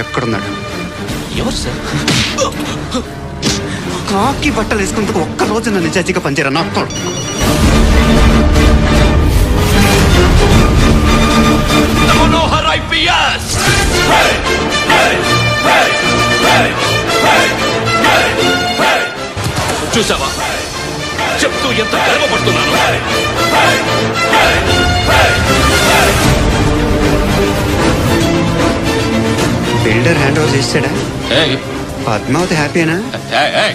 ఎక్కడున్నాడు ఎవరు సార్ కాకి బట్టలు వేసుకుందుకు ఒక్క రోజు నన్ను నిజాజీగా పనిచేయరా నా కొడుకు. మనోహర్ ఐపీఎస్ చూసావా చెప్తూ ఎంత గర్వపడుతున్నాను బిల్డర్ హ్యాండ్ ఓవర్ చేసాడా ఏయ్, పద్మావతి హ్యాపీనా ఏయ్, ఏయ్,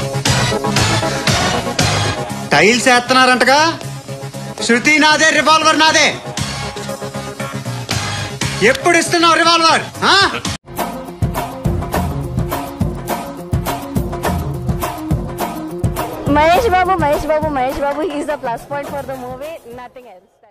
టైల్స్ వేస్తున్నారంటగా శృతి నాదే రివాల్వర్ నాదే ఎప్పుడు ఇస్తున్నావు రివాల్వర్ ఆ? Mahesh Babu, Mahesh Babu, Mahesh Babu, he is the plus point for the movie, nothing else.